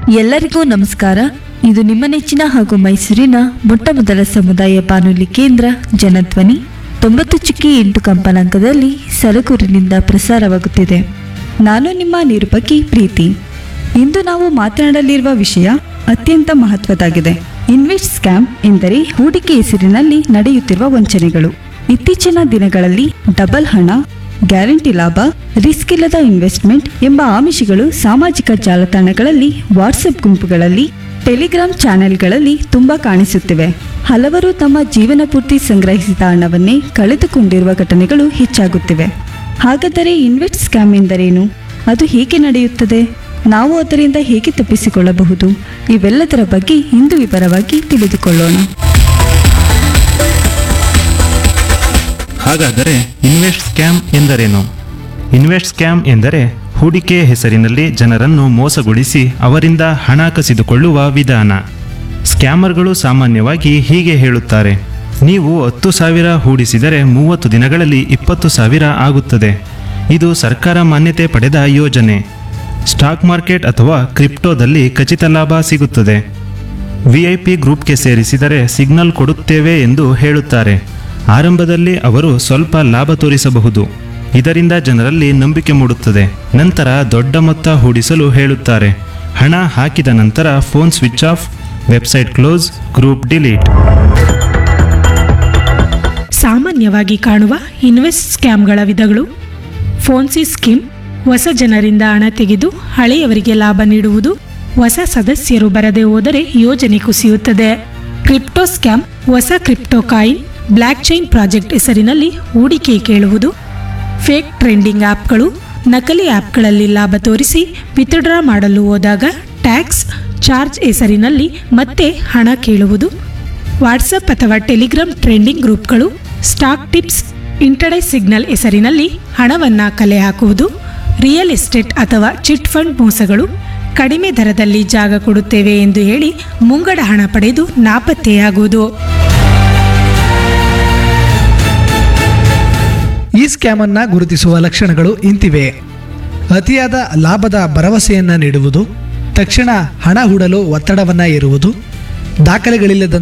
ಎಲ್ಲರಿಗೂ ನಮಸ್ಕಾರ ಇದು ನಿಮ್ಮ ನೆಚ್ಚಿನ ಹಾಗೂ ಮೈಸೂರಿನ ಮೊಟ್ಟಮೊದಲ ಸಮುದಾಯ ಬಾನುಲಿ ಕೇಂದ್ರ ಜನಧ್ವನಿ ತೊಂಬತ್ತು ಚುಕ್ಕಿ ಎಂಟು ಕಂಪನಾಂಕದಲ್ಲಿ ಸರಗೂರಿನಿಂದ ಪ್ರಸಾರವಾಗುತ್ತಿದೆ ನಾನು ನಿಮ್ಮ ನಿರೂಪಕಿ ಪ್ರೀತಿ ಇಂದು ನಾವು ಮಾತನಾಡಲಿರುವ ವಿಷಯ ಅತ್ಯಂತ ಮಹತ್ವದಾಗಿದೆ ಇನ್ವೆಸ್ಟ್ ಸ್ಕ್ಯಾಮ್ ಎಂದರೆ ಹೂಡಿಕೆ ಹೆಸರಿನಲ್ಲಿ ನಡೆಯುತ್ತಿರುವ ವಂಚನೆಗಳು ಇತ್ತೀಚಿನ ದಿನಗಳಲ್ಲಿ ಡಬಲ್ ಹಣ ಗ್ಯಾರಂಟಿ ಲಾಭ ರಿಸ್ಕ್ ಇಲ್ಲದ ಇನ್ವೆಸ್ಟ್ಮೆಂಟ್ ಎಂಬ ಆಮಿಷಗಳು ಸಾಮಾಜಿಕ ಜಾಲತಾಣಗಳಲ್ಲಿ ವಾಟ್ಸಪ್ ಗುಂಪುಗಳಲ್ಲಿ ಟೆಲಿಗ್ರಾಮ್ ಚಾನೆಲ್ಗಳಲ್ಲಿ ತುಂಬಾ ಕಾಣಿಸುತ್ತಿವೆ ಹಲವರು ತಮ್ಮ ಜೀವನ ಪೂರ್ತಿ ಸಂಗ್ರಹಿಸಿದ ಹಣವನ್ನೇ ಕಳೆದುಕೊಂಡಿರುವ ಘಟನೆಗಳು ಹೆಚ್ಚಾಗುತ್ತಿವೆ ಹಾಗಾದರೆ ಇನ್ವೆಸ್ಟ್ ಸ್ಕ್ಯಾಮ್ ಎಂದರೇನು ಅದು ಹೇಗೆ ನಡೆಯುತ್ತದೆ ನಾವು ಅದರಿಂದ ಹೇಗೆ ತಪ್ಪಿಸಿಕೊಳ್ಳಬಹುದು ಇವೆಲ್ಲದರ ಬಗ್ಗೆ ಇಂದು ವಿವರವಾಗಿ ತಿಳಿದುಕೊಳ್ಳೋಣ ಹಾಗಾದರೆ ಇನ್ವೆಸ್ಟ್ ಸ್ಕ್ಯಾಮ್ ಎಂದರೇನು ಇನ್ವೆಸ್ಟ್ ಸ್ಕ್ಯಾಮ್ ಎಂದರೆ ಹೂಡಿಕೆ ಹೆಸರಿನಲ್ಲಿ ಜನರನ್ನು ಮೋಸಗೊಳಿಸಿ ಅವರಿಂದ ಹಣ ಕಸಿದುಕೊಳ್ಳುವ ವಿಧಾನ ಸ್ಕ್ಯಾಮರ್ಗಳು ಸಾಮಾನ್ಯವಾಗಿ ಹೀಗೆ ಹೇಳುತ್ತಾರೆ ನೀವು ಹತ್ತು ಸಾವಿರ ಹೂಡಿಸಿದರೆ ಮೂವತ್ತು ದಿನಗಳಲ್ಲಿ ಇಪ್ಪತ್ತು ಸಾವಿರ ಆಗುತ್ತದೆ ಇದು ಸರ್ಕಾರ ಮಾನ್ಯತೆ ಪಡೆದ ಯೋಜನೆ ಸ್ಟಾಕ್ ಮಾರ್ಕೆಟ್ ಅಥವಾ ಕ್ರಿಪ್ಟೋದಲ್ಲಿ ಖಚಿತ ಲಾಭ ಸಿಗುತ್ತದೆ ವಿಐಪಿ ಗ್ರೂಪ್ಗೆ ಸೇರಿಸಿದರೆ ಸಿಗ್ನಲ್ ಕೊಡುತ್ತೇವೆ ಎಂದು ಹೇಳುತ್ತಾರೆ ಆರಂಭದಲ್ಲಿ ಅವರು ಸ್ವಲ್ಪ ಲಾಭ ತೋರಿಸಬಹುದು ಇದರಿಂದ ಜನರಲ್ಲಿ ನಂಬಿಕೆ ಮೂಡುತ್ತದೆ ನಂತರ ದೊಡ್ಡ ಮೊತ್ತ ಹೂಡಿಸಲು ಹೇಳುತ್ತಾರೆ ಹಣ ಹಾಕಿದ ನಂತರ phone switch off website close group delete ಸಾಮಾನ್ಯವಾಗಿ ಕಾಣುವ ಇನ್ವೆಸ್ಟ್ ಸ್ಕ್ಯಾಮ್ಗಳ ವಿಧಗಳು ಫೋನ್ಸಿ ಸ್ಕೀಮ್ ಹೊಸ ಜನರಿಂದ ಹಣ ತೆಗೆದು ಹಳೆಯವರಿಗೆ ಲಾಭ ನೀಡುವುದು ಹೊಸ ಸದಸ್ಯರು ಬರದೆ ಹೋದರೆ ಯೋಜನೆ ಕುಸಿಯುತ್ತದೆ ಕ್ರಿಪ್ಟೋ ಸ್ಕ್ಯಾಮ್ ಹೊಸ crypto coin blockchain project ಹೆಸರಿನಲ್ಲಿ ಹೂಡಿಕೆ ಕೇಳುವುದು ಫೇಕ್ ಟ್ರೆಂಡಿಂಗ್ ಆ್ಯಪ್ಗಳು ನಕಲಿ ಆ್ಯಪ್ಗಳಲ್ಲಿ ಲಾಭ ತೋರಿಸಿ ವಿತ್ಡ್ರಾ ಮಾಡಲು ಹೋದಾಗ ಟ್ಯಾಕ್ಸ್ ಚಾರ್ಜ್ ಹೆಸರಿನಲ್ಲಿ ಮತ್ತೆ ಹಣ ಕೇಳುವುದು ವಾಟ್ಸಪ್ ಅಥವಾ ಟೆಲಿಗ್ರಾಮ್ ಟ್ರೆಂಡಿಂಗ್ ಗ್ರೂಪ್ಗಳು ಸ್ಟಾಕ್ ಟಿಪ್ಸ್ ಇಂಟರ್ಡೇ ಸಿಗ್ನಲ್ ಹೆಸರಿನಲ್ಲಿ ಹಣವನ್ನು ಕಲೆ ಹಾಕುವುದು ರಿಯಲ್ ಎಸ್ಟೇಟ್ ಅಥವಾ ಚಿಟ್ ಫಂಡ್ ಮೋಸಗಳು ಕಡಿಮೆ ದರದಲ್ಲಿ ಜಾಗ ಕೊಡುತ್ತೇವೆ ಎಂದು ಹೇಳಿ ಮುಂಗಡ ಹಣ ಪಡೆದು ನಾಪತ್ತೆಯಾಗುವುದು ಈ ಸ್ಕ್ಯಾಮ್ ಅನ್ನ ಗುರುತಿಸುವ ಲಕ್ಷಣಗಳು ಇಂತಿವೆ ಅತಿಯಾದ ಲಾಭದ ಭರವಸೆಯನ್ನ ನೀಡುವುದು ತಕ್ಷಣ ಹಣ ಹೂಡಲು ಒತ್ತಡವನ್ನ ಇರುವುದು ದಾಖಲೆಗಳಿಲ್ಲದ